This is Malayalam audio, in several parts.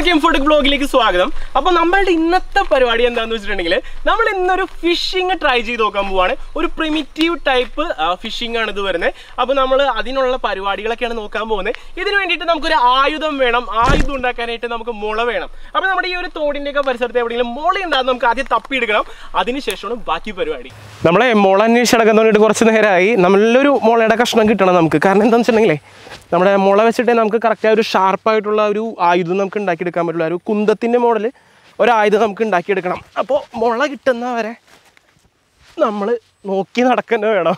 എല്ലാവർക്കും ഫുഡ് ബ്ലോഗിലേക്ക് സ്വാഗതം അപ്പോൾ നമ്മളുടെ ഇന്നത്തെ പരിപാടി എന്താണെന്ന് വെച്ചിട്ടുണ്ടെങ്കിൽ നമ്മൾ ഇന്നൊരു ഫിഷിംഗ് ട്രൈ ചെയ്ത് നോക്കാൻ പോവാണ് ഒരു പ്രിമിറ്റീവ് ടൈപ്പ് ഫിഷിംഗ് ആണ് ഇത് വരുന്നത് അപ്പോൾ നമ്മൾ അതിനുള്ള പരിപാടികളൊക്കെയാണ് നോക്കാൻ പോകുന്നത് ഇതിന് വേണ്ടിയിട്ട് നമുക്കൊരു ആയുധം വേണം ആയുധം ഉണ്ടാക്കാനായിട്ട് നമുക്ക് മുള വേണം അപ്പോൾ നമ്മുടെ ഈ ഒരു തോടിൻ്റെയൊക്കെ പരിസരത്ത് എവിടെയെങ്കിലും മുള ഉണ്ടാകും നമുക്ക് ആദ്യം തപ്പിയെടുക്കണം അതിനുശേഷമാണ് ബാക്കി പരിപാടി നമ്മളെ മുള അന്വേഷിച്ച് നടക്കാൻ തുടങ്ങിയിട്ട് കുറച്ച് നേരമായി നല്ലൊരു മുളയുടെ കഷ്ണം കിട്ടണം നമുക്ക് കാരണം എന്താണെന്ന് വെച്ചിട്ടുണ്ടെങ്കിലേ നമ്മുടെ മുള വെച്ചിട്ടേ നമുക്ക് കറക്റ്റ് ഒരു ഷാർപ്പായിട്ടുള്ള ഒരു ആയുധം നമുക്ക് ഉണ്ടാക്കിയെടുക്കാൻ പറ്റുള്ള ഒരു കുന്തത്തിൻ്റെ മോഡൽ ഒരു ആയുധം നമുക്ക് ഉണ്ടാക്കിയെടുക്കണം അപ്പോൾ മുള കിട്ടുന്നവരെ നമ്മൾ നോക്കി നടക്കുന്നത് വേണം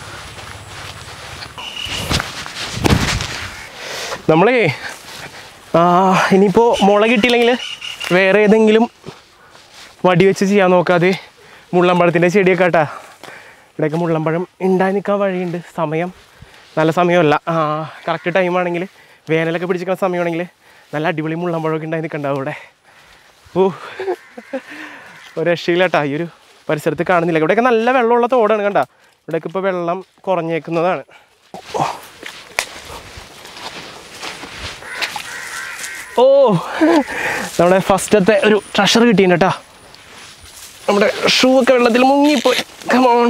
നമ്മളേ ആ, ഇനിയിപ്പോൾ മുള കിട്ടിയില്ലെങ്കിൽ വേറെ ഏതെങ്കിലും വടി വെച്ച് ചെയ്യാൻ നോക്കാതെ മുള്ളമ്പഴത്തിൻ്റെ ചെടിയൊക്കെ കേട്ടാ ഇവിടെയൊക്കെ മുള്ളമ്പഴം ഉണ്ടായി നിൽക്കാൻ വഴിയുണ്ട് സമയം നല്ല സമയമല്ല കറക്റ്റ് ടൈമാണെങ്കിൽ വേനലൊക്കെ പിടിച്ചിരിക്കുന്ന സമയമാണെങ്കിൽ നല്ല അടിപൊളി മുള്ളമ്പഴമൊക്കെ ഉണ്ടായി നിൽക്കണ്ടാവും ഇവിടെ ഓ ഒരു രക്ഷയില്ലാട്ടാ ഈ ഒരു പരിസരത്ത് കാണുന്നില്ല ഇവിടെയൊക്കെ നല്ല വെള്ളമുള്ള തോടാണ് കണ്ട ഇവിടെയൊക്കെ ഇപ്പോൾ വെള്ളം കുറഞ്ഞേക്കുന്നതാണ് ഓ നമ്മുടെ ഫസ്റ്റത്തെ ഒരു ട്രഷർ കിട്ടിയിട്ടുണ്ട് കേട്ടോ നമ്മുടെ ഷൂ ഒക്കെ വെള്ളത്തിൽ മുങ്ങിപ്പോയി കമോൺ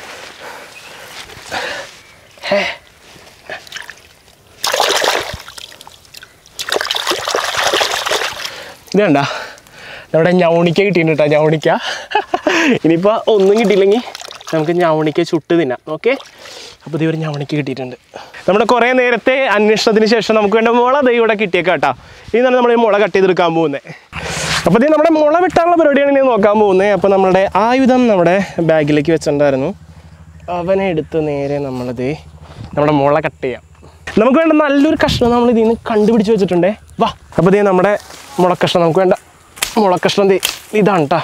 ഇത് കണ്ട നമ്മുടെ ഞവണിക്ക കിട്ടിയിട്ടുണ്ട് കേട്ടോ ഞവണിക്ക ഇനിയിപ്പോൾ ഒന്നും കിട്ടിയില്ലെങ്കിൽ നമുക്ക് ഞവണിക്ക ചുട്ട് തിന്നാം ഓക്കെ അപ്പോൾ ഇതേ ഒരു ഞവണിക്ക കിട്ടിയിട്ടുണ്ട് നമ്മുടെ കുറേ നേരത്തെ അന്വേഷണത്തിന് ശേഷം നമുക്ക് വേണ്ട മുള ദൈവം ഇവിടെ കിട്ടിയേക്കാം കേട്ടോ ഇതാണ് നമ്മൾ ഈ മുള കട്ട് ചെയ്തെടുക്കാൻ പോകുന്നത് അപ്പോൾ ഇത് നമ്മുടെ മുള വെട്ടാനുള്ള പരിപാടിയാണ് ഇനി നോക്കാൻ പോകുന്നത് അപ്പോൾ നമ്മുടെ ആയുധം നമ്മുടെ ബാഗിലേക്ക് വെച്ചിട്ടുണ്ടായിരുന്നു അവനെ എടുത്ത് നേരെ നമ്മളിത് നമ്മുടെ മുള കട്ട് ചെയ്യാം നമുക്ക് വേണ്ട നല്ലൊരു കഷ്ണം നമ്മൾ ഇതിൽ നിന്ന് കണ്ടുപിടിച്ച് വെച്ചിട്ടുണ്ടേ വാ അപ്പോൾ ഇതേ നമ്മുടെ മുളക്കഷ്ണം നമുക്ക് വേണ്ട മുളക്കഷ്ണം ദേ ഇതാണ് കേട്ടോ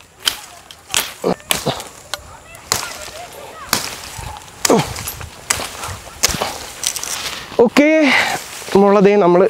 ഓക്കെ മുളതേ നമ്മൾ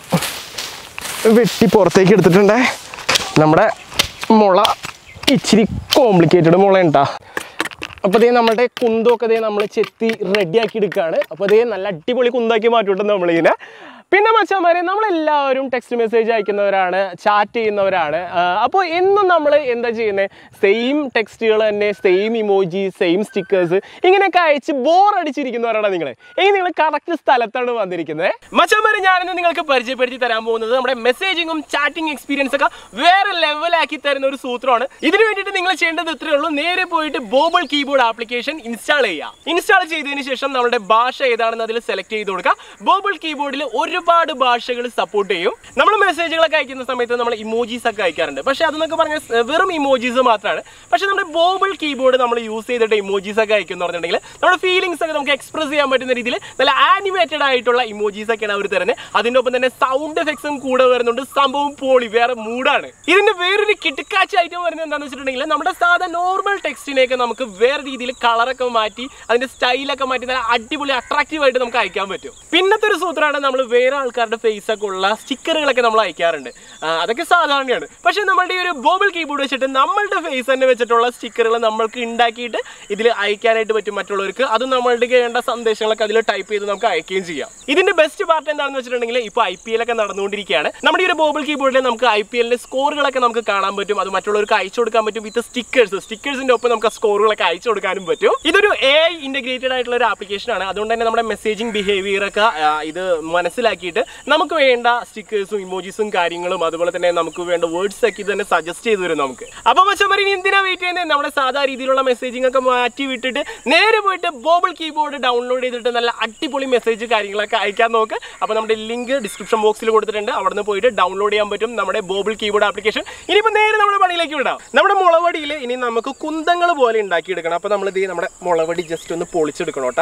വെട്ടി പുറത്തേക്ക് എടുത്തിട്ടുണ്ടേ നമ്മുടെ മുള ഇച്ചിരി കോംപ്ലിക്കേറ്റഡ് മുള ഉണ്ടാ അപ്പോൾ ഇതേ നമ്മുടെ കുന്തമൊക്കെ ദേ നമ്മൾ ചെത്തി റെഡിയാക്കി എടുക്കുകയാണ് അപ്പോൾ ഇതേ നല്ല അടിപൊളി കുന്താക്കി മാറ്റിവിട്ടുണ്ട് നമ്മളിങ്ങനെ പിന്നെ മച്ചാമാരെ നമ്മളെല്ലാവരും ടെക്സ്റ്റ് മെസ്സേജ് അയക്കുന്നവരാണ് ചാറ്റ് ചെയ്യുന്നവരാണ് അപ്പോൾ എന്നും നമ്മൾ എന്താ ചെയ്യുന്നത് സെയിം ടെക്സ്റ്റുകൾ തന്നെ സെയിം ഇമോജി സെയിം സ്റ്റിക്കേഴ്സ് ഇങ്ങനെയൊക്കെ അയച്ച് ബോർ അടിച്ചിരിക്കുന്നവരാണ് നിങ്ങൾ ഇനി നിങ്ങൾ കറക്റ്റ് സ്ഥലത്താണ് വന്നിരിക്കുന്നത് മച്ചാമാരെ ഞാനിന്ന് നിങ്ങൾക്ക് പരിചയപ്പെടുത്തി തരാൻ പോകുന്നത് നമ്മുടെ മെസ്സേജിങ്ങും ചാറ്റിംഗ് എക്സ്പീരിയൻസ് ഒക്കെ വേറെ ലെവലാക്കി തരുന്ന ഒരു സൂത്രമാണ് ഇതിന് വേണ്ടിയിട്ട് നിങ്ങൾ ചെയ്യേണ്ടത് ഇത്രയേ ഉള്ളൂ നേരെ പോയിട്ട് ബോബിൾ കീബോർഡ് ആപ്ലിക്കേഷൻ ഇൻസ്റ്റാൾ ചെയ്യുക ഇൻസ്റ്റാൾ ചെയ്തതിന് ശേഷം നമ്മുടെ ഭാഷ ഏതാണെന്ന് അതിൽ സെലക്ട് ചെയ്ത് കൊടുക്കുക ബോബിൾ കീബോർഡിൽ ഒരുപാട് ഭാഷകൾ സപ്പോർട്ട് ചെയ്യും നമ്മൾ മെസ്സേജുകളൊക്കെ അയക്കുന്ന സമയത്ത് നമ്മൾ ഇമോജീസ് ഒക്കെ അയക്കാറുണ്ട് പക്ഷേ അതെന്നൊക്കെ പറഞ്ഞാൽ സ് വെറും ഇമോജീസ് മാത്രമാണ് പക്ഷേ നമ്മുടെ ബോബിൾ കീബോർഡ് നമ്മൾ യൂസ് ചെയ്തിട്ട് ഇമോജീസ് ഒക്കെ അയക്കുന്ന പറഞ്ഞിട്ടുണ്ടെങ്കിൽ നമ്മുടെ ഫീലിംഗ്സ് ഒക്കെ നമുക്ക് എക്സ്പ്രസ് ചെയ്യാൻ പറ്റുന്ന രീതിയിൽ നല്ല ആനിമേറ്റഡ് ആയിട്ടുള്ള ഇമോജീസ് ഒക്കെയാണ് അവർ തരുന്നത് അതിൻ്റെ ഒപ്പം തന്നെ സൗണ്ട് എഫക്ട്സും കൂടെ വരുന്നുണ്ട് സംഭവം പോളി വേറെ മൂഡാണ് ഇതിന്റെ വേറൊരു കിട്ടുക്കാച്ച ഐറ്റം വരുന്നത് എന്താണെന്ന് വെച്ചിട്ടുണ്ടെങ്കിൽ നമ്മുടെ സാധാ നോർമൽ ടെക്സ്റ്റിനെയൊക്കെ നമുക്ക് വേറെ രീതിയിൽ കളറൊക്കെ മാറ്റി അതിന്റെ സ്റ്റൈലൊക്കെ മാറ്റി നല്ല അടിപൊളി അട്രാക്റ്റീവ് ആയിട്ട് നമുക്ക് അയക്കാൻ പറ്റും പിന്നത്തെ ഒരു സൂത്രമാണ് നമ്മൾ വേറെ ആൾക്കാരുടെ ഫേസ് ഒക്കെ ഉള്ള സ്റ്റിക്കറുകളൊക്കെ നമ്മൾ അയക്കാറുണ്ട് ആ, അതൊക്കെ സാധാരണയാണ് പക്ഷേ നമ്മളുടെ ഈ ഒരു ബോബിൾ കീബോർഡ് വെച്ചിട്ട് നമ്മളുടെ ഫേസ് തന്നെ വെച്ചിട്ടുള്ള സ്റ്റിക്കറുകൾ നമ്മൾക്ക് ഉണ്ടാക്കിയിട്ട് ഇതിൽ അയക്കാനായിട്ട് പറ്റും മറ്റുള്ളവർക്ക് അത് നമ്മളുടെ വേണ്ട സന്ദേശങ്ങളൊക്കെ അതിൽ ടൈപ്പ് ചെയ്ത് നമുക്ക് അയക്കുകയും ചെയ്യാം ഇതിന്റെ ബെസ്റ്റ് പാർട്ട് എന്താണെന്ന് വെച്ചിട്ടുണ്ടെങ്കിൽ ഇപ്പോൾ ഐ പി എൽ ഒക്കെ നടന്നുകൊണ്ടിരിക്കുകയാണ് നമ്മുടെ ഈ ഒരു ബോബിൾ കീബോർഡിൽ നമുക്ക് ഐ പി എല്ലിന്റെ സ്കോറുകളൊക്കെ നമുക്ക് കാണാൻ പറ്റും അത് മറ്റുള്ളവർക്ക് അയച്ചു കൊടുക്കാൻ പറ്റും വിത്ത് സ്റ്റിക്കേഴ്സ് സ്റ്റിക്കേഴ്സിന്റെ ഒപ്പം നമുക്ക് സ്കോറുകളൊക്കെ അയച്ചു കൊടുക്കാനും പറ്റും ഇതൊരു എ ഐ ഇന്റഗ്രേറ്റഡ് ആയിട്ടുള്ള ഒരു ആപ്ലിക്കേഷൻ ആണ് അതുകൊണ്ട് തന്നെ നമ്മുടെ മെസ്സേജിങ് ബിഹേവിയർ ഒക്കെ ആ, ഇത് മനസ്സിലാക്കിയിട്ട് നമുക്ക് വേണ്ട സ്റ്റിക്കേഴ്സും ഇമോജീസും കാര്യങ്ങളും അതുപോലെ തന്നെ നമുക്ക് വേണ്ട വേർഡ്സ് ഒക്കെ ഇത് തന്നെ സജസ്റ്റ് ചെയ്തു തരും നമുക്ക് അപ്പൊ മച്ചമരി ഇനി എന്തിനാ വെയിറ്റ് ചെയ്യുന്നത് നമ്മുടെ സാധാ രീതിയിലുള്ള മെസ്സേജിംഗ് ഒക്കെ മാറ്റി വിട്ടിട്ട് നേരെ പോയിട്ട് ബോബിൾ കീബോർഡ് ഡൗൺലോഡ് ചെയ്തിട്ട് നല്ല അടിപൊളി മെസ്സേജ് കാര്യങ്ങളൊക്കെ അയക്കാൻ നോക്ക് അപ്പോൾ നമ്മുടെ ലിങ്ക് ഡിസ്ക്രിപ്ഷൻ ബോക്സിൽ കൊടുത്തിട്ടുണ്ട് അവിടെ നിന്ന് പോയിട്ട് ഡൗൺലോഡ് ചെയ്യാൻ പറ്റും നമ്മുടെ ബോബിൾ കീബോർഡ് ആപ്ലിക്കേഷൻ ഇനിയിപ്പോൾ നേരെ നമ്മുടെ പണിയിലേക്ക് വിടാം നമ്മുടെ മുളവടിയിൽ ഇനി നമുക്ക് കുന്തങ്ങൾ പോലെ ഉണ്ടാക്കിയെടുക്കണം അപ്പോൾ നമ്മൾ ഇത് നമ്മുടെ മുളവടി ജസ്റ്റ് ഒന്ന് പൊളിച്ചെടുക്കണം കേട്ടോ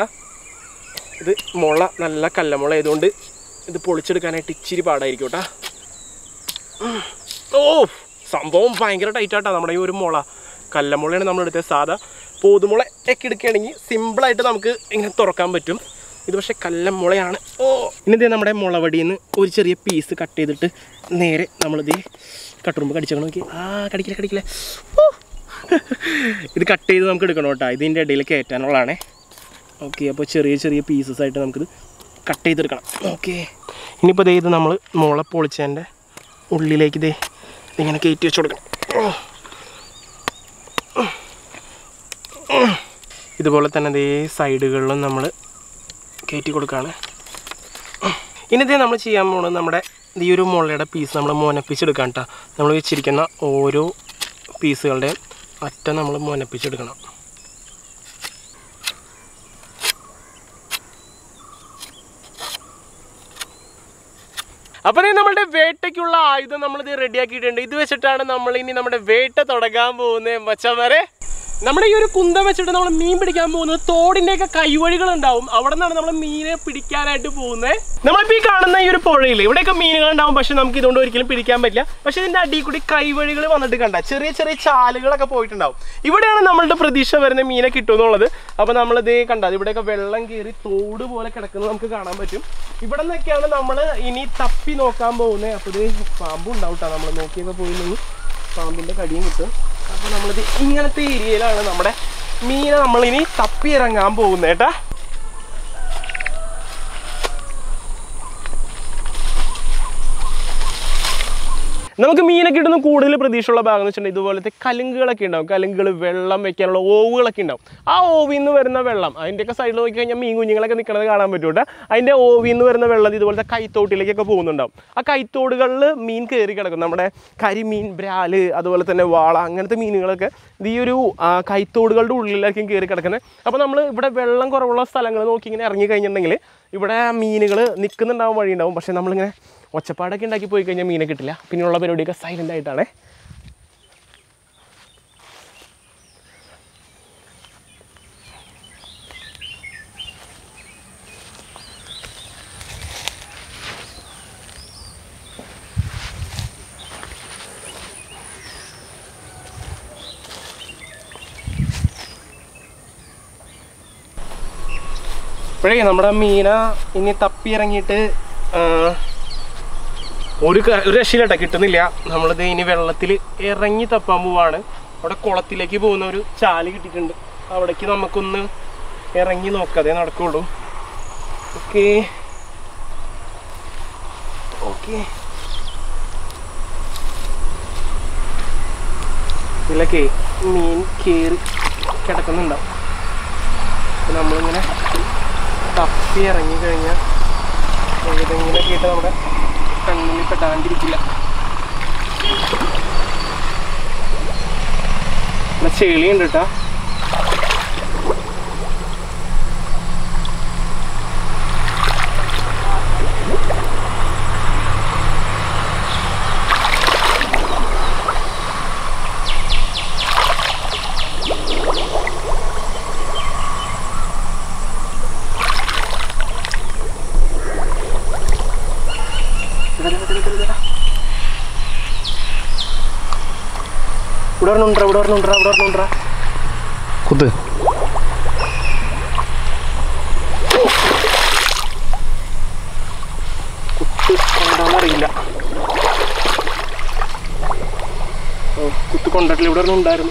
ഇത് മുള നല്ല കല്ലമുള ആയതുകൊണ്ട് ഇത് പൊളിച്ചെടുക്കാനായിട്ട് ഇച്ചിരി പാടായിരിക്കും കേട്ടോ ഉം. ഓ സംഭവം ഭയങ്കര ടൈറ്റാട്ടാ നമ്മുടെ ഈ ഒരു മുള കല്ലമുളയാണ് നമ്മൾ എടുത്തത് സാധാ പോതുമുള ഒക്കെ എടുക്കുകയാണെങ്കിൽ സിമ്പിളായിട്ട് നമുക്ക് ഇങ്ങനെ തുറക്കാൻ പറ്റും ഇത് പക്ഷേ കല്ലമുളയാണ് ഓ ഇനി ഇത് നമ്മുടെ മുളവടിയിൽ നിന്ന് ഒരു ചെറിയ പീസ് കട്ട് ചെയ്തിട്ട് നേരെ നമ്മളിത് കട്ടുറുമ്പ് കടിച്ചേക്കണം നോക്കി ആ കടിക്കില്ല കടിക്കില്ല ഓ. ഇത് കട്ട് ചെയ്ത് നമുക്ക് എടുക്കണം കേട്ടോ ഇതിൻ്റെ ഇടയിൽ കയറ്റാനുള്ളതാണേ ഓക്കെ അപ്പോൾ ചെറിയ ചെറിയ പീസസ് ആയിട്ട് നമുക്കിത് കട്ട് ചെയ്തെടുക്കണം ഓക്കെ ഇനിയിപ്പോൾ ദേ ഇത് നമ്മൾ മുള പൊളിച്ചതിൻ്റെ ഉള്ളിലേക്ക് ഇതേ ഇങ്ങനെ കയറ്റി വെച്ച് കൊടുക്കണം ഇതുപോലെ തന്നെ ഇതേ സൈഡുകളിലും നമ്മൾ കയറ്റി കൊടുക്കുകയാണ് ഇനി ഇതേ നമ്മൾ ചെയ്യാൻ പോകുന്നത് നമ്മുടെ ഈ ഒരു മുളയുടെ പീസ് നമ്മൾ മുനപ്പിച്ചെടുക്കാം കേട്ടോ നമ്മൾ വെച്ചിരിക്കുന്ന ഓരോ പീസുകളുടെയും അറ്റം നമ്മൾ മുനപ്പിച്ചെടുക്കണം അപ്പോൾ നമ്മളുടെ വേട്ടയ്ക്കുള്ള ആയുധം നമ്മളിത് റെഡിയാക്കിയിട്ടുണ്ട് ഇത് വെച്ചിട്ടാണ് നമ്മൾ ഇനി നമ്മുടെ വേട്ട തുടങ്ങാൻ പോകുന്നത് മച്ചന്മാരെ നമ്മുടെ ഈ ഒരു കുന്തം വെച്ചിട്ട് നമ്മൾ മീൻ പിടിക്കാൻ പോകുന്നത് തോടിൻ്റെയൊക്കെ കൈവഴികൾ ഉണ്ടാവും അവിടെ നിന്നാണ് നമ്മൾ മീനെ പിടിക്കാനായിട്ട് പോകുന്നത് നമ്മളിപ്പോൾ ഈ കാണുന്ന ഈ ഒരു പുഴയിൽ ഇവിടെയൊക്കെ മീനുകൾ ഉണ്ടാവും പക്ഷെ നമുക്ക് ഇതുകൊണ്ട് ഒരിക്കലും പിടിക്കാൻ പറ്റില്ല പക്ഷെ ഇതിൻ്റെ അടിയിൽ കൂടി കൈവഴികൾ വന്നിട്ട് കണ്ട ചെറിയ ചെറിയ ചാലുകളൊക്കെ പോയിട്ടുണ്ടാവും ഇവിടെയാണ് നമ്മളുടെ പ്രതീക്ഷ വരുന്ന മീനെ കിട്ടുമെന്നുള്ളത് അപ്പോൾ നമ്മളിത് കണ്ടത് ഇവിടെയൊക്കെ വെള്ളം കയറി തോട് പോലെ കിടക്കുന്നത് നമുക്ക് കാണാൻ പറ്റും ഇവിടെ നിന്നൊക്കെയാണ് നമ്മൾ ഇനി തപ്പി നോക്കാൻ പോകുന്നത് അപ്പോൾ ഇത് പാമ്പും ഉണ്ടാവും കേട്ടോ നമ്മൾ നോക്കിയൊക്കെ പോയില്ലെങ്കിൽ പാമ്പിൻ്റെ കടിയും കിട്ടും അപ്പോൾ നമ്മളിത് ഇങ്ങനത്തെ ഏരിയയിലാണ് നമ്മുടെ മീനെ നമ്മളിനി തപ്പി ഇറങ്ങാൻ പോകുന്നത് കേട്ടാ നമുക്ക് മീനൊക്കെ ഇടുന്ന കൂടുതൽ പ്രതീക്ഷയുള്ള ഭാഗം എന്ന് വെച്ചിട്ടുണ്ടെങ്കിൽ ഇതുപോലത്തെ കലുങ്കുകളൊക്കെ ഉണ്ടാവും കലുങ്കുകൾ വെള്ളം വെക്കാനുള്ള ഓവുകളൊക്കെ ഉണ്ടാവും ആ ഓവിൽ നിന്ന് വരുന്ന വെള്ളം അതിൻ്റെയൊക്കെ സൈഡിൽ നോക്കി കഴിഞ്ഞാൽ മീൻ കുഞ്ഞുങ്ങളൊക്കെ നിൽക്കുന്നത് കാണാൻ പറ്റും കേട്ടോ അതിൻ്റെ ഓവിൽ നിന്ന് വരുന്ന വെള്ളം ഇതുപോലത്തെ കൈത്തോട്ടിലേക്കൊക്കെ പോകുന്നുണ്ടാവും ആ കൈത്തോടുകളിൽ മീൻ കയറി കിടക്കും നമ്മുടെ കരിമീൻ ബ്രാല് അതുപോലെ തന്നെ വാള അങ്ങനത്തെ മീനുകളൊക്കെ ഇത് ഈ ഒരു ആ, കൈത്തോടുകളുടെ ഉള്ളിലായിരിക്കും കയറി കിടക്കുന്നത് അപ്പോൾ നമ്മൾ ഇവിടെ വെള്ളം കുറവുള്ള സ്ഥലങ്ങൾ നോക്കി ഇങ്ങനെ ഇറങ്ങി കഴിഞ്ഞിട്ടുണ്ടെങ്കിൽ ഇവിടെ മീനുകൾ നിൽക്കുന്നുണ്ടാവും വഴി ഉണ്ടാവും പക്ഷേ നമ്മളിങ്ങനെ ഒച്ചപ്പാടൊക്കെ ഉണ്ടാക്കി പോയി കഴിഞ്ഞാൽ മീനെ കിട്ടില്ല പിന്നെയുള്ള പരിപാടിയൊക്കെ സൈലൻ്റ് ആയിട്ടാണ് ഇപ്പോഴേ നമ്മുടെ മീന ഇനി തപ്പി ഇറങ്ങിയിട്ട് ആ, ഒരു ക- ഒരു രക്ഷയിലട്ട കിട്ടുന്നില്ല നമ്മളിത് ഇനി വെള്ളത്തിൽ ഇറങ്ങി തപ്പാൻ പോവാണ് അവിടെ കുളത്തിലേക്ക് പോകുന്ന ഒരു ചാല് കിട്ടിയിട്ടുണ്ട് അവിടേക്ക് നമുക്കൊന്ന് ഇറങ്ങി നോക്കാതെ നടക്കുള്ളൂ ഓക്കെ ഓക്കെ ഇതിലൊക്കെ മീൻ കയറി കിടക്കുന്നുണ്ടാവും അപ്പൊ നമ്മളിങ്ങനെ തപ്പി ഇറങ്ങി കഴിഞ്ഞാൽ ഏതെങ്കിലും കേട്ട് നമ്മുടെ കണ്ണിൽ പെട്ടാണ്ടിരിക്കില്ല ഇവിടെ ചെളിയുണ്ട് കേട്ടാ ഇവിടെ ഒരെണ്ണുണ്ടാ ഇവിടെ ഒരെണ്ണുണ്ടാ ഇവിടെ ഒരെണ്ണുണ്ടാ കുത്ത് കുത്ത് കൊണ്ടാന്നറിയില്ല ഓ കുത്ത് കൊണ്ടിട്ടില്ല ഇവിടെ ഒരെണ്ണം ഉണ്ടായിരുന്നു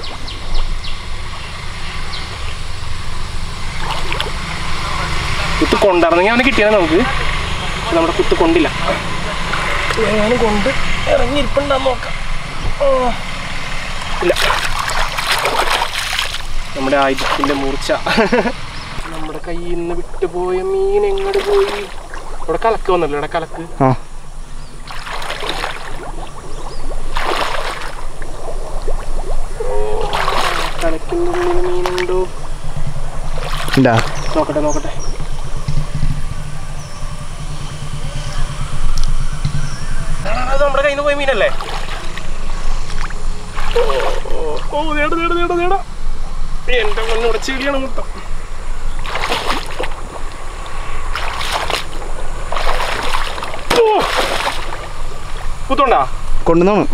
കുത്ത് കൊണ്ടായിരുന്നെങ്കിൽ അവന് കിട്ടിയത് നമുക്ക് പക്ഷെ നമ്മുടെ കുത്ത് കൊണ്ടില്ല ഞാൻ കൊണ്ട് ഇറങ്ങിയിരിപ്പുണ്ടാന്ന് നോക്കാം ഓ. ഇല്ല നമ്മുടെ ആയുധത്തിന്റെ മൂർച്ച നമ്മുടെ കയ്യിൽ നിന്ന് വിട്ടുപോയ മീൻ എങ്ങോട്ട് പോയി ഇവിടെ കലക്ക് വന്നല്ലോ ഇവിടെ കലക്ക് ആ കലക്കിൻ്റെ ഉള്ളിൽ മീനുണ്ടോ ഉണ്ടാ നോക്കട്ടെ നോക്കട്ടെ അത് നമ്മുടെ കയ്യിൽ നിന്ന് പോയ മീനല്ലേ ഓ, ഓ, ഓ നേട നേട നേട നേട എന്റെ മണ്ണിവിടെ ചെളിയാണ് മൊത്തം ഓ! കുത്തുണ്ടാ കൊണ്ടുവന്നാണ്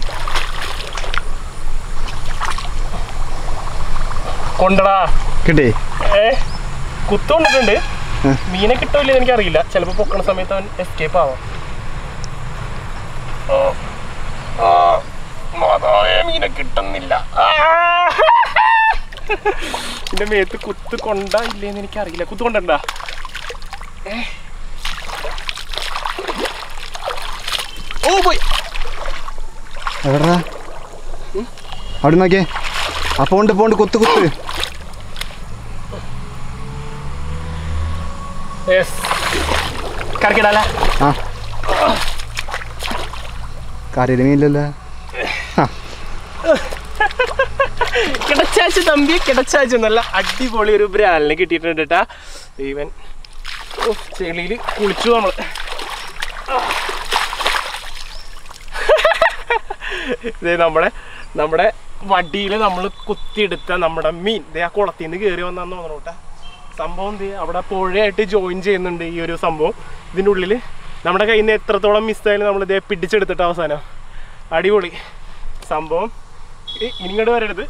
കൊണ്ടടാ കിട്ടേ ഏ കുത്തുകൊണ്ടിട്ടുണ്ട് ഉം. മീനെ കിട്ടില്ല എനിക്കറിയില്ല ചിലപ്പോൾ പൊക്കണ സമയത്ത് അവൻ എസ്കേപ്പ് ആവാം ഓ. ആ. മാതാവേ, മീനെ കിട്ടുന്നില്ല ആ. എന്റെ മേത്ത് കുത്ത് കൊണ്ടാ ഇല്ലേന്ന് എനിക്കറിയില്ല കുത്ത് കൊണ്ടണ്ടാ ഏ ഓ പോയി എവിടാ അവിടെ നോക്കിയേ ആ പോണ്ട് പോണ്ട് കുത്ത് കുത്ത് കറക്കിടാലേ ആ കാര്യമില്ല മീനില്ലല്ലോ ആ കിടച്ചാച്ച് തമ്പി കിടച്ചാച്ച് നല്ല അടിപൊളി ഒരു ബ്രാലിനെ കിട്ടിയിട്ടുണ്ട് കേട്ടാ ഈവൻ ചെളിയിൽ കുളിച്ചു നമ്മൾ ഇതേ നമ്മുടെ നമ്മുടെ വടിയിൽ നമ്മൾ കുത്തിയെടുത്ത നമ്മുടെ മീൻ ദേ ആ കുളത്തിൽ നിന്ന് കയറി വന്നാന്ന് തോന്നണു കേട്ടാ സംഭവം ദേ അവിടെ പുഴയായിട്ട് ജോയിൻ ചെയ്യുന്നുണ്ട് ഈ ഒരു സംഭവം ഇതിൻ്റെ ഉള്ളിൽ നമ്മുടെ കയ്യിൽ നിന്ന് എത്രത്തോളം മിസ്സായാലും നമ്മൾ ഇതേ പിടിച്ചെടുത്തിട്ട് അവസാനം അടിപൊളി സംഭവം ഇ- ഇനിങ്ങോട്ട് വരരുത്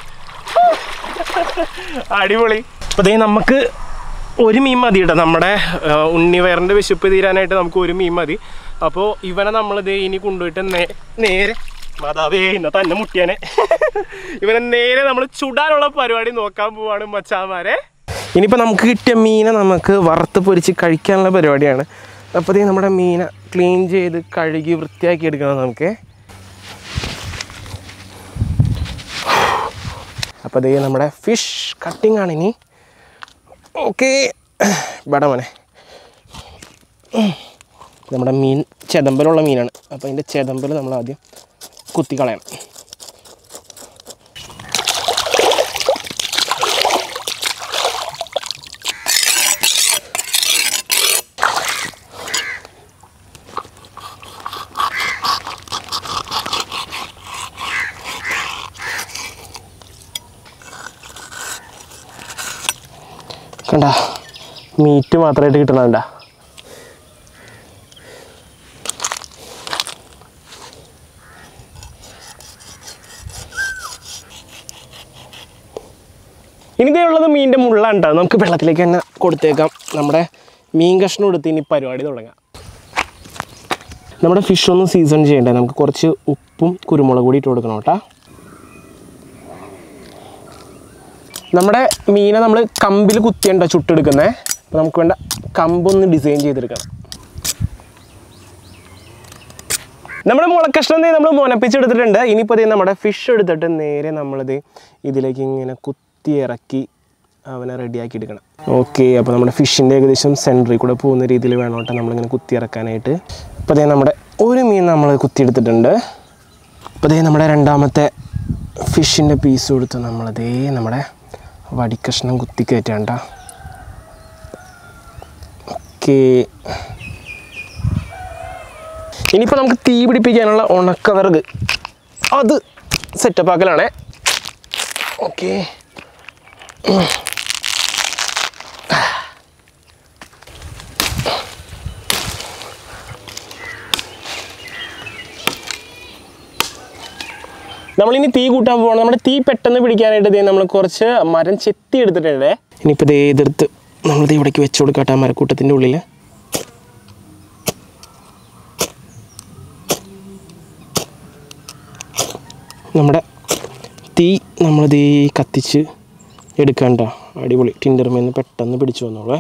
അടിപൊളി അപ്പോൾ ദേ നമുക്ക് ഒരു മീൻ മതി കേട്ടോ നമ്മുടെ ആ, ഉണ്ണിവയറിൻ്റെ വിശപ്പ് തീരാനായിട്ട് നമുക്ക് ഒരു മീൻ മതി അപ്പോൾ ഇവനെ നമ്മൾ ദേ ഇനി കൊണ്ടുപോയിട്ട് നേ- നേരെ മാതാവേ ഇന്ന തന്നെ മുട്ടിയാനെ ഇവനെ നേരെ നമ്മൾ ചുടാനുള്ള പരിപാടി നോക്കാൻ പോവാണ് മച്ചാമാരെ ഇനിയിപ്പോൾ നമുക്ക് കിട്ടിയ മീനെ നമുക്ക് വറുത്ത് പൊരിച്ച് കഴിക്കാനുള്ള പരിപാടിയാണ് അപ്പോൾ ദേ നമ്മുടെ മീനെ ക്ലീൻ ചെയ്ത് കഴുകി വൃത്തിയാക്കി എടുക്കണം നമുക്ക് അപ്പോൾ ദേ നമ്മുടെ ഫിഷ് കട്ടിംഗ് ആണ് ഇനി ഓക്കെ ഇവിടെ മോനെ ഉം. നമ്മുടെ മീൻ ചെതമ്പലുള്ള മീനാണ് അപ്പോൾ അതിൻ്റെ ചെതമ്പൽ നമ്മൾ ആദ്യം കുത്തി കളയണം കണ്ട മീറ്റ് മാത്രമായിട്ട് കിട്ടണണ്ട ഇനിതേ ഉള്ളത് മീനിൻ്റെ മുള്ളാണ് ട്ടോ. നമുക്ക് വെള്ളത്തിലേക്ക് തന്നെ കൊടുത്തേക്കാം നമ്മുടെ മീൻ കഷ്ണം എടുത്ത് ഇനി പരിപാടി തുടങ്ങാം നമ്മുടെ ഫിഷ് ഒന്നും സീസൺ ചെയ്യണ്ടേ നമുക്ക് കുറച്ച് ഉപ്പും കുരുമുളക് കൂടി ഇട്ട് കൊടുക്കണം കേട്ടോ നമ്മുടെ മീനെ നമ്മൾ കമ്പിൽ കുത്തിയണ്ട ചുട്ടെടുക്കുന്നത് അപ്പോൾ നമുക്ക് വേണ്ട കമ്പൊന്ന് ഡിസൈൻ ചെയ്തെടുക്കണം നമ്മുടെ മുളക്കഷ്ണം ദേ നമ്മൾ മുനപ്പിച്ചെടുത്തിട്ടുണ്ട് ഇനിയിപ്പോൾ ദേ നമ്മുടെ ഫിഷ് എടുത്തിട്ട് നേരെ നമ്മളിത് ഇതിലേക്ക് ഇങ്ങനെ കുത്തി ഇറക്കി അവനെ റെഡിയാക്കി എടുക്കണം ഓക്കെ അപ്പോൾ നമ്മുടെ ഫിഷിൻ്റെ ഏകദേശം സെൻറ്ററിൽ കൂടെ പോകുന്ന രീതിയിൽ വേണം കേട്ടോ നമ്മളിങ്ങനെ കുത്തി ഇറക്കാനായിട്ട് അപ്പോൾ ദേ നമ്മുടെ ഒരു മീൻ നമ്മൾ കുത്തിയെടുത്തിട്ടുണ്ട് അപ്പോൾ ദേ നമ്മുടെ രണ്ടാമത്തെ ഫിഷിൻ്റെ പീസ് കൊടുത്ത് നമ്മളതേ നമ്മുടെ വടിക്കഷ്ണം കുത്തി കയറ്റാണ്ട ഓക്കെ ഇനിയിപ്പോൾ നമുക്ക് തീ പിടിപ്പിക്കാനുള്ള ഉണക്കവിറക് അത് സെറ്റപ്പ് ആക്കലാണേ ഓക്കെ നമ്മളിനി തീ കൂട്ടാൻ പോകണം നമ്മുടെ തീ പെട്ടെന്ന് പിടിക്കാനായിട്ട് ദേ നമ്മൾ കുറച്ച് മരം ചെത്തി എടുത്തിട്ടുണ്ട് ഇനിയിപ്പോൾ ദേ ഇതെടുത്ത് നമ്മളിത് ഇവിടേക്ക് വെച്ച് കൊടുക്കട്ടെ ആ മരക്കൂട്ടത്തിൻ്റെ ഉള്ളിൽ നമ്മുടെ തീ നമ്മളിത് ഈ കത്തിച്ച് എടുക്കണ്ട അടിപൊളി ടിൻഡർമേന്ന് പെട്ടെന്ന് പിടിച്ചു വന്നോളേ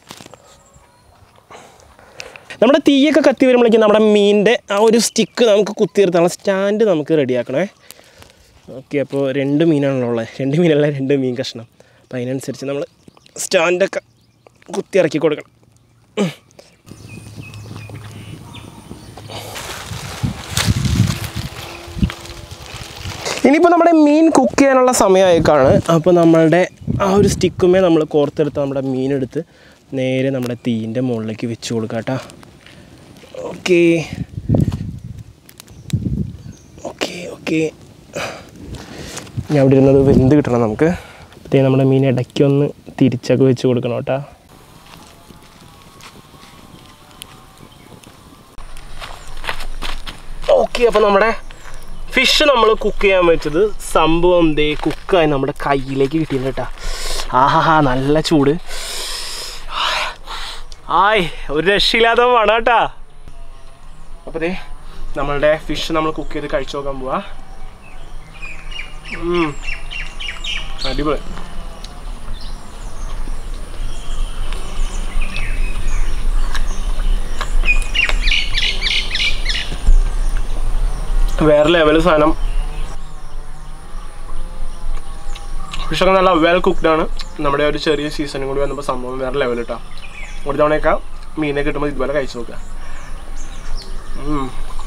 നമ്മുടെ തീയൊക്കെ കത്തി വരുമ്പോഴേക്കും നമ്മുടെ മീനിൻ്റെ ആ ഒരു സ്റ്റിക്ക് നമുക്ക് കുത്തി നിർത്താനുള്ള സ്റ്റാൻഡ് നമുക്ക് റെഡിയാക്കണേ ഓക്കെ അപ്പോൾ രണ്ട് മീനാണല്ലോ ഉള്ളത് രണ്ട് മീനല്ല രണ്ട് മീൻ കഷ്ണം അപ്പോൾ അതിനനുസരിച്ച് നമ്മൾ സ്റ്റാൻഡൊക്കെ കുത്തി ഇറക്കി കൊടുക്കണം ഇനിയിപ്പോൾ നമ്മുടെ മീൻ കുക്ക് ചെയ്യാനുള്ള സമയമായേക്കാണ് അപ്പോൾ നമ്മളുടെ ആ ഒരു സ്റ്റിക്കുമേ നമ്മൾ കോർത്തെടുത്ത് നമ്മുടെ മീനെടുത്ത് നേരെ നമ്മുടെ തീയിൻ്റെ മുകളിലേക്ക് വെച്ച് കൊടുക്കാം കേട്ടോ ഓക്കെ ഓക്കെ ഓക്കെ ഞാൻ അവിടെ ഇരുന്നത് വെന്ത് കിട്ടണം നമുക്ക് അതേ നമ്മുടെ മീൻ ഇടയ്ക്കൊന്ന് തിരിച്ചൊക്കെ വെച്ച് കൊടുക്കണം കേട്ടോ ഓക്കെ അപ്പോൾ നമ്മുടെ ഫിഷ് നമ്മൾ കുക്ക് ചെയ്യാൻ വെച്ചത് സംഭവം ദേ കുക്കായി നമ്മുടെ കയ്യിലേക്ക് കിട്ടിയിട്ടുണ്ട് കേട്ടോ ആഹാ നല്ല ചൂട് ആയ് ഒരു രക്ഷയില്ലാത്ത വേണം കേട്ടാ അപ്പോൾ ദേ നമ്മളുടെ ഫിഷ് നമ്മൾ കുക്ക് ചെയ്ത് കഴിച്ചു നോക്കാൻ പോവാ ഉം. അടിപൊളി വേറെ ലെവൽ സാധനം ഫിഷൊക്കെ നല്ല വെൽ കുക്ക്ഡ് ആണ് നമ്മുടെ ഒരു ചെറിയ സീസണും കൂടി വന്നപ്പോൾ സംഭവം വേറെ ലെവൽ കിട്ടാം ഒരു തവണയൊക്കെ മീനെ കിട്ടുമ്പോൾ ഇതുപോലെ കഴിച്ചു നോക്കുക ഉം.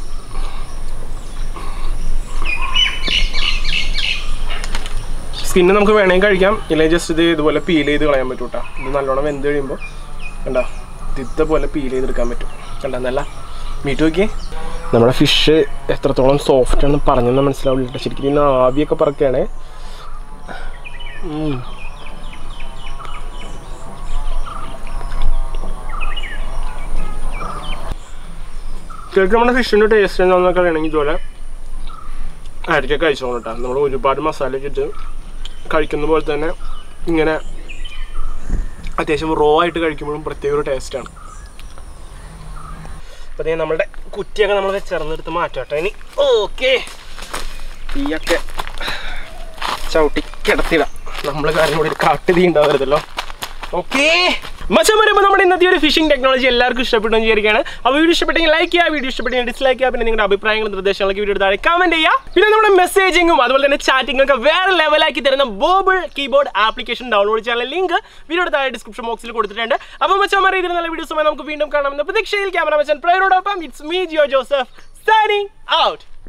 സ്കിന്ന് നമുക്ക് വേണമെങ്കിൽ കഴിക്കാം ഇല്ലെങ്കിൽ ജസ്റ്റ് ഇത് ഇതുപോലെ പീൽ ചെയ്ത് കളയാൻ പറ്റും കേട്ടോ ഇത് നല്ലോണം വെന്ത് കഴിയുമ്പോൾ കണ്ടോ ഇത് പോലെ പീൽ ചെയ്തെടുക്കാൻ പറ്റും കണ്ട നല്ല മീറ്റ് നോക്കിയേ നമ്മുടെ ഫിഷ് എത്രത്തോളം സോഫ്റ്റ് ആണെന്ന് പറഞ്ഞെന്ന് മനസ്സിലാവില്ല കേട്ടോ ശരിക്കും ഇതിന് ആവിയൊക്കെ പറക്കുകയാണേ ഉം. ശരിക്കും നമ്മുടെ ഫിഷിൻ്റെ ടേസ്റ്റ് എന്താണെന്നൊക്കെ അറിയണമെങ്കിൽ ഇതുപോലെ അരിക്കൊക്കെ കഴിച്ചോളൂ കേട്ടോ നമ്മൾ ഒരുപാട് മസാല ഒക്കെ ഇട്ട് കഴിക്കുന്ന പോലെ തന്നെ ഇങ്ങനെ അത്യാവശ്യം റോ ആയിട്ട് കഴിക്കുമ്പോഴും പ്രത്യേക ഒരു ടേസ്റ്റാണ് അപ്പോൾ അതേ നമ്മളുടെ കുറ്റിയൊക്കെ നമ്മൾ വെച്ചിറന്നെടുത്ത് മാറ്റാം കേട്ടോ ഇനി ഓക്കെ തീയൊക്കെ ചവിട്ടി കിടത്തിടാം നമ്മൾ കാര്യം കൂടി ഒരു കാട്ട് തീ ഉണ്ടാവരുതല്ലോ ഓക്കെ മച്ചം വരുമ്പോൾ നമ്മുടെ ഇന്നത്തെ ഒരു ഫിഷിംഗ് ടെക്നോളജി എല്ലാവർക്കും ഇഷ്ടപ്പെട്ടു എന്ന് വിചാരിക്കുകയാണ് അപ്പോൾ വീഡിയോ ഇഷ്ടപ്പെട്ടെങ്കിൽ ലൈക്ക് ചെയ്യുക വീഡിയോ ഇഷ്ടപ്പെട്ടെങ്കിൽ ഡിസ്ലൈക്ക് ചെയ്യുക പിന്നെ നിങ്ങളുടെ അഭിപ്രായങ്ങളും നിർദ്ദേശങ്ങളൊക്കെ വീഡിയോ താഴെ കമന്റ് ചെയ്യുക പിന്നെ നമ്മുടെ മെസ്സേജിങ്ങും അതുപോലെ തന്നെ ചാറ്റിംഗ് ഒക്കെ വേറെ ലെവലാക്കി തരുന്ന ബോബിൾ കീബോർഡ് ആപ്ലിക്കേഷൻ ഡൗൺലോഡ് ചെയ്യാനുള്ള ലിങ്ക് വീഡിയോയുടെ താഴെ ഡിസ്ക്രിപ്ഷൻ ബോക്സിൽ കൊടുത്തിട്ടുണ്ട് അപ്പോൾ മച്ചന്മാരെ ഇതിൽ നല്ല വീഡിയോസുമായി നമുക്ക് വീണ്ടും കാണാമെന്ന പ്രതീക്ഷയിൽ ക്യാമറ മച്ചൻ പ്രയറോടൊപ്പം it's me Jio Joseph signing out